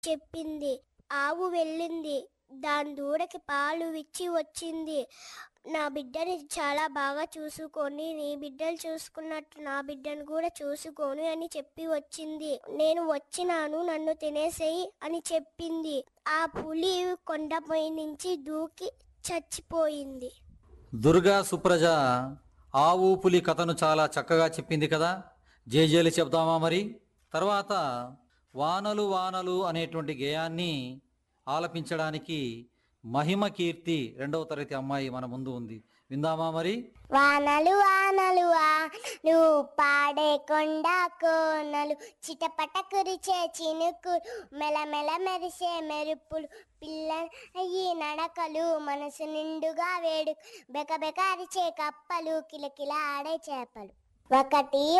చెప్పింది ఆవు వెళ్ళింది దాని దూడకి పాలు ఇచ్చి వచ్చింది నా బిడ్డని చాలా బాగా చూసుకొని నీ బిడ్డలు చూసుకున్నట్టు నా బిడ్డను కూడా చూసుకొని అని చెప్పి వచ్చింది నేను వచ్చినాను నన్ను తినేసేయి అని చెప్పింది ఆ పులి కొండపై నుంచి దూకి చచ్చిపోయింది దుర్గా సుప్రజ ఆవు పులి కథను చాలా చక్కగా చెప్పింది కదా జేజేలు చెప్దామా మరి తర్వాత వానలు వానలు అనేటువంటి గేయాన్ని ఆలపించడానికి మహిమ కీర్తి రెండవ తరగతి అమ్మాయి మన ముందు ఉంది విందామా మరి వానలు వానలు నువ్వు పాడే కొండ కోనలు చిటపట కురిచే చినుకులు మెలమెల మెరిసే మెరుపులు పిల్ల అయ్యి నడకలు మనసు నిండుగా వేడు బెక బెక అరిచే కప్పలు కిలకిల ఆడే చేపలు ఒకటి